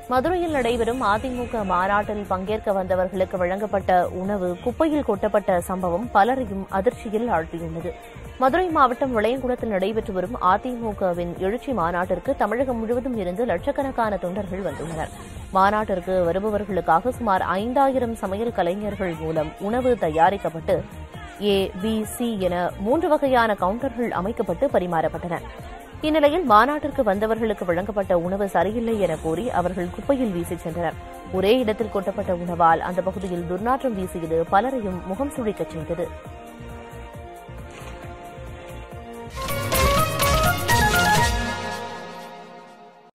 மதுரையில் நடைபெறும் அதிமுக மாநாட்டில் பங்கேற்க வந்தவர்களுக்கு வழங்கப்பட்ட உணவு குப்பையில் கொட்டப்பட்ட சம்பவம் பலரையும் அதிர்ச்சியில் ஆழ்த்தியுள்ளது மதுரை மாவட்டம் விளையங்குளத்தில் நடைபெற்று வரும் அதிமுகவின் எழுச்சி மாநாட்டிற்கு தமிழகம் முழுவதும் இருந்து லட்சக்கணக்கான தொண்டர்கள் வந்துள்ளனர் மாநாட்டிற்கு வருபவர்களுக்காக சுமார் ஐந்தாயிரம் சமையல் கலைஞர்கள் மூலம் உணவு தயாரிக்கப்பட்டு ஏ பி சி என மூன்று வகையான கவுண்டர்கள் அமைக்கப்பட்டு பரிமாறப்பட்டன இந்நிலையில் மாநாட்டிற்கு வந்தவர்களுக்கு வழங்கப்பட்ட உணவு சரியில்லை என கூறி அவர்கள் குப்பையில் வீசிச் சென்றனர் ஒரே இடத்தில் கொட்டப்பட்ட உணவால் அந்த பகுதியில் துர்நாற்றம் வீசியது பலரையும் முகம் சுழிக்கச் செய்தது